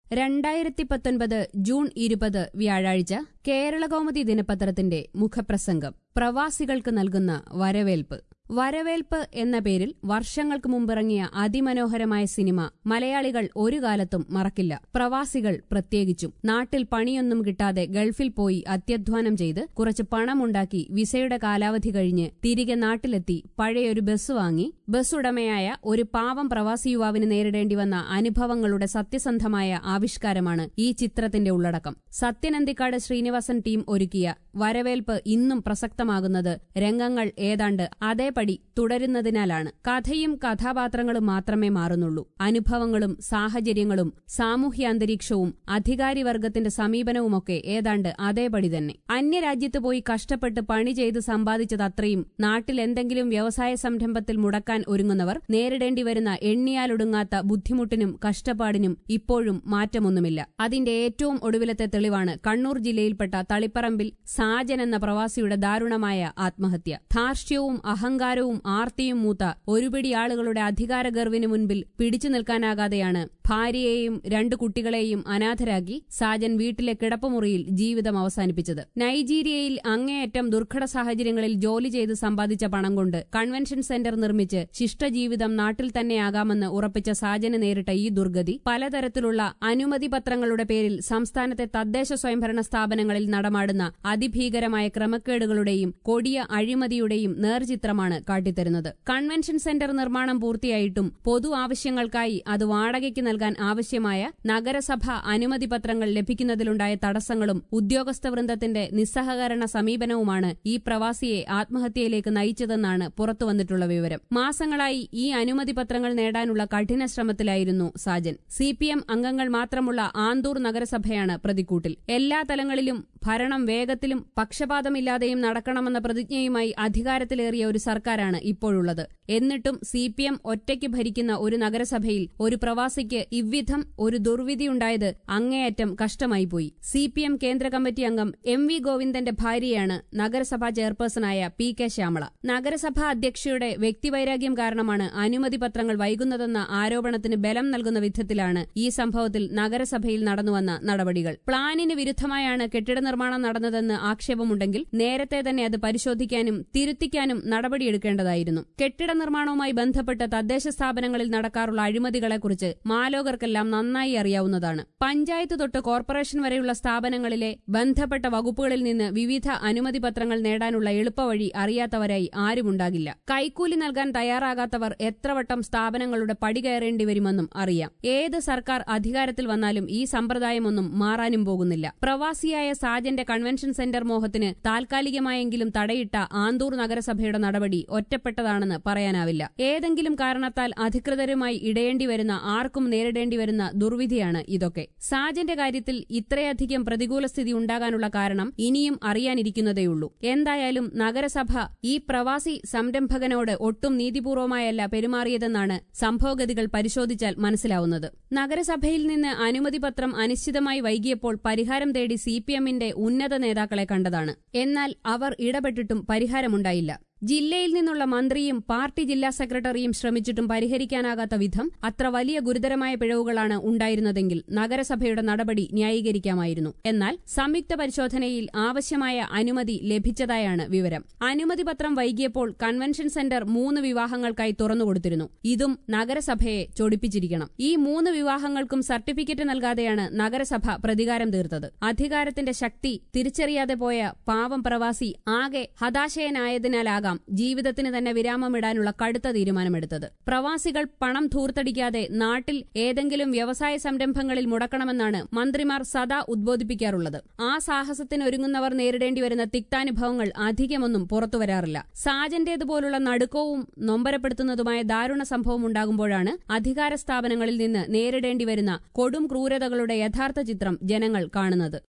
രണ്ടായിരത്തി പത്തൊൻപത് ജൂൺ ഇരുപത് വ്യാഴാഴ്ച കേരളകൗമുദി ദിനപത്രത്തിന്റെ മുഖപ്രസംഗം പ്രവാസികൾക്ക് നൽകുന്ന വരവേൽപ്പ് വരവേൽപ്പ് എന്ന പേരിൽ വർഷങ്ങൾക്ക് മുമ്പിറങ്ങിയ അതിമനോഹരമായ സിനിമ മലയാളികൾ ഒരു കാലത്തും മറക്കില്ല പ്രവാസികൾ പ്രത്യേകിച്ചും നാട്ടിൽ പണിയൊന്നും കിട്ടാതെ ഗൾഫിൽ പോയി അത്യധ്വാനം ചെയ്ത് കുറച്ച് പണമുണ്ടാക്കി വിസയുടെ കാലാവധി കഴിഞ്ഞ് തിരികെ നാട്ടിലെത്തി പഴയൊരു ബസ് വാങ്ങി ബസ് ഉടമയായ ഒരു പാവം പ്രവാസി യുവാവിന് നേരിടേണ്ടി വന്ന അനുഭവങ്ങളുടെ സത്യസന്ധമായ ആവിഷ്കാരമാണ് ഈ ചിത്രത്തിന്റെ ഉള്ളടക്കം സത്യനന്തിക്കാട് ശ്രീനിവാസൻ ടീം ഒരുക്കിയ വരവേൽപ്പ് ഇന്നും പ്രസക്തമാകുന്നത് രംഗങ്ങൾ ഏതാണ്ട് അതേപടി തുടരുന്നതിനാലാണ് കഥയും കഥാപാത്രങ്ങളും മാത്രമേ മാറുന്നുള്ളൂ അനുഭവങ്ങളും സാഹചര്യങ്ങളും സാമൂഹ്യാന്തരീക്ഷവും അധികാരിവർഗത്തിന്റെ സമീപനവുമൊക്കെ ഏതാണ്ട് അതേപടി തന്നെ അന്യരാജ്യത്ത് പോയി കഷ്ടപ്പെട്ട് പണി ചെയ്ത് സമ്പാദിച്ചതത്രയും നാട്ടിൽ എന്തെങ്കിലും വ്യവസായ സംരംഭത്തിൽ മുടക്കാൻ ഒരുങ്ങുന്നവർ നേരിടേണ്ടി വരുന്ന എണ്ണിയാലൊടുങ്ങാത്ത ബുദ്ധിമുട്ടിനും കഷ്ടപ്പാടിനും ഇപ്പോഴും മാറ്റമൊന്നുമില്ല അതിന്റെ ഏറ്റവും ഒടുവിലത്തെ തെളിവാണ് കണ്ണൂർ ജില്ലയിൽപ്പെട്ട തളിപ്പറമ്പിൽ സാജൻ എന്ന പ്രവാസിയുടെ ദാരുണമായ ആത്മഹത്യ ധാർഷ്ട്യവും അഹങ്കാരവും ആർത്തിയും മൂത്ത ഒരുപിടി ആളുകളുടെ അധികാരഗർവിന് മുൻപിൽ പിടിച്ചു നിൽക്കാനാകാതെയാണ് ഭാര്യയെയും രണ്ടു കുട്ടികളെയും അനാഥരാക്കി സാജൻ വീട്ടിലെ കിടപ്പുമുറിയിൽ ജീവിതം അവസാനിപ്പിച്ചത് നൈജീരിയയിൽ അങ്ങേയറ്റം ദുർഘട സാഹചര്യങ്ങളിൽ ജോലി ചെയ്ത് സമ്പാദിച്ച പണം കൊണ്ട് കൺവെൻഷൻ സെന്റർ നിർമ്മിച്ച് ശിഷ്ടജീവിതം നാട്ടിൽ തന്നെയാകാമെന്ന് ഉറപ്പിച്ച സാജന് നേരിട്ട ഈ ദുർഗതി പലതരത്തിലുള്ള അനുമതി പത്രങ്ങളുടെ പേരിൽ സംസ്ഥാനത്തെ തദ്ദേശ സ്വയംഭരണ സ്ഥാപനങ്ങളിൽ നടമാടുന്ന അതിഭീകരമായ ക്രമക്കേടുകളുടെയും കൊടിയ അഴിമതിയുടെയും നേർചിത്രമാണ് കാട്ടിത്തരുന്നത് കൺവെൻഷൻ സെന്റർ നിർമ്മാണം പൂർത്തിയായിട്ടും പൊതു ആവശ്യങ്ങൾക്കായി അത് വാടകയ്ക്ക് നൽകാൻ ആവശ്യമായ നഗരസഭ അനുമതി പത്രങ്ങൾ ലഭിക്കുന്നതിലുണ്ടായ തടസ്സങ്ങളും ഉദ്യോഗസ്ഥ വൃന്ദത്തിന്റെ നിസ്സഹകരണ സമീപനവുമാണ് ഈ പ്രവാസിയെ ആത്മഹത്യയിലേക്ക് നയിച്ചതെന്നാണ് പുറത്തുവന്നിട്ടുള്ള വിവരം മാസങ്ങളായി ഈ അനുമതി പത്രങ്ങൾ നേടാനുള്ള കഠിന ശ്രമത്തിലായിരുന്നു സാജൻ സി പി എം അംഗങ്ങൾ മാത്രമുള്ള ആന്തൂർ നഗരസഭയാണ് പ്രതിക്കൂട്ടിൽ എല്ലാ തലങ്ങളിലും ഭരണം വേഗത്തിലും പക്ഷപാതമില്ലാതെയും നടക്കണമെന്ന പ്രതിജ്ഞയുമായി അധികാരത്തിലേറിയ ഒരു സർക്കാരാണ് ഇപ്പോഴുള്ളത് എന്നിട്ടും സി പി എം ഒറ്റയ്ക്ക് ഭരിക്കുന്ന ഒരു നഗരസഭയിൽ ഒരു പ്രവാസിക്ക് ഇவ்விധം ഒരു ദുർവിധിയുണ്ടായത് അങ്ങേയറ്റം കഷ്ടമായിപ്പോയി സി പി എം കേന്ദ്ര കമ്മിറ്റി അംഗം എം വി ഗോവിന്ദന്റെ ഭാര്യയാണ് നഗരസഭാ ചെയർപേഴ്സണായ പി കെ ശ്യാമള നഗരസഭാ അധ്യക്ഷയുടെ വ്യക്തിവൈരാഗ്യം കാരണമാണ് അനുമതി പത്രങ്ങൾ വൈകുന്നതെന്ന ആരോപണത്തിന് ബലം നൽകുന്ന വിധത്തിലാണ് ഈ സംഭവത്തിൽ നഗരസഭയിൽ നടന്നുവന്ന നടപടികൾ പ്ലാനിന് വിരുദ്ധമായാണ് കെട്ടിട നിർമ്മാണം നടന്നതെന്ന് ആക്ഷേപമുണ്ടെങ്കിൽ നേരത്തെ തന്നെ അത് പരിശോധിക്കാനും തിരുത്തിക്കാനും നടപടിയെടുക്കേണ്ടതായിരുന്നു കെട്ടിട നിർമ്മാണവുമായി ബന്ധപ്പെട്ട് തദ്ദേശ സ്ഥാപനങ്ങളിൽ നടക്കാറുള്ള അഴിമതികളെക്കുറിച്ച് മാലോകർക്കെല്ലാം നന്നായി അറിയാവുന്നതാണ് പഞ്ചായത്ത് തൊട്ട് കോർപ്പറേഷൻ വരെയുള്ള സ്ഥാപനങ്ങളിലെ ബന്ധപ്പെട്ട വകുപ്പുകളിൽ നിന്ന് വിവിധ അനുമതി പത്രങ്ങൾ നേടാനുള്ള എളുപ്പവഴി അറിയാത്തവരായി ആരുമുണ്ടാകില്ല കൈക്കൂലി നൽകാൻ തയ്യാറാകാത്തവർ എത്രവട്ടം സ്ഥാപനങ്ങളുടെ പടി കയറേണ്ടി വരുമെന്നും അറിയാം ഏത് സർക്കാർ അധികാരത്തിൽ വന്നാലും ഈ സമ്പ്രദായമൊന്നും മാറാനും പോകുന്നില്ല പ്രവാസിയായ സാജന്റെ കൺവെൻഷൻ സെന്റർ മോഹത്തിന് താൽക്കാലികമായെങ്കിലും തടയിട്ട ആന്തൂർ നഗരസഭയുടെ നടപടി ഒറ്റപ്പെട്ടതാണെന്ന് പറയാനാവില്ല ഏതെങ്കിലും കാരണത്താൽ അധികൃതരുമായി ഇടയേണ്ടി വരുന്ന ആർക്കും നേരിടേണ്ടി വരുന്ന ദുർവിധിയാണ് ഇതൊക്കെ സാജന്റെ കാര്യത്തിൽ ഇത്രയധികം പ്രതികൂല സ്ഥിതി ഉണ്ടാകാനുള്ള കാരണം ഇനിയും അറിയാനിരിക്കുന്നതേയുള്ളൂ എന്തായാലും നഗരസഭ ഈ പ്രവാസി സംരംഭകനോട് ഒട്ടും നീതിപൂർവമായല്ല പെരുമാറിയതെന്നാണ് സംഭവഗതികൾ പരിശോധിച്ചാൽ മനസ്സിലാവുന്നത് നഗരസഭയിൽ നിന്ന് അനുമതി പത്രം അനിശ്ചിതമായി വൈകിയപ്പോൾ പരിഹാരം തേടി സി പി എമ്മിന്റെ ഉന്നത നേതാക്കളെ കണ്ടതാണ് എന്നാൽ അവർ ഇടപെട്ടിട്ടും പരിഹാരമുണ്ടായില്ല ജില്ലയിൽ നിന്നുള്ള മന്ത്രിയും പാർട്ടി ജില്ലാ സെക്രട്ടറിയും ശ്രമിച്ചിട്ടും പരിഹരിക്കാനാകാത്ത വിധം അത്ര വലിയ ഗുരുതരമായ പിഴവുകളാണ് ഉണ്ടായിരുന്നതെങ്കിൽ നഗരസഭയുടെ നടപടി ന്യായീകരിക്കാമായിരുന്നു എന്നാൽ സംയുക്ത പരിശോധനയിൽ ആവശ്യമായ അനുമതി ലഭിച്ചതായാണ് വിവരം അനുമതി പത്രം വൈകിയപ്പോൾ കൺവെൻഷൻ സെന്റർ മൂന്ന് വിവാഹങ്ങൾക്കായി തുറന്നുകൊടുത്തിരുന്നു ഇതും നഗരസഭയെ ചൊടിപ്പിച്ചിരിക്കണം ഈ മൂന്ന് വിവാഹങ്ങൾക്കും സർട്ടിഫിക്കറ്റ് നൽകാതെയാണ് നഗരസഭ പ്രതികാരം തീർത്തത് അധികാരത്തിന്റെ ശക്തി തിരിച്ചറിയാതെ പോയ പാവം പ്രവാസി ആകെ ഹതാശയനായതിനാലാകാം ജീവിതത്തിന് തന്നെ വിരാമമിടാനുള്ള കടുത്ത തീരുമാനമെടുത്തത് പ്രവാസികൾ പണം ധൂർത്തടിക്കാതെ നാട്ടിൽ ഏതെങ്കിലും വ്യവസായ സംരംഭങ്ങളിൽ മുടക്കണമെന്നാണ് മന്ത്രിമാർ സദാ ഉദ്ബോധിപ്പിക്കാറുള്ളത് ആ സാഹസത്തിന് ഒരുങ്ങുന്നവർ നേരിടേണ്ടി വരുന്ന തിക്താനുഭവങ്ങൾ അധികമൊന്നും പുറത്തുവരാറില്ല സാജന്റേതുപോലുള്ള നടുക്കവും നൊമ്പരപ്പെടുത്തുന്നതുമായ ദാരുണ സംഭവം ഉണ്ടാകുമ്പോഴാണ് അധികാര സ്ഥാപനങ്ങളിൽ നിന്ന് നേരിടേണ്ടി വരുന്ന കൊടും ക്രൂരതകളുടെ യഥാർത്ഥ ചിത്രം ജനങ്ങൾ കാണുന്നത്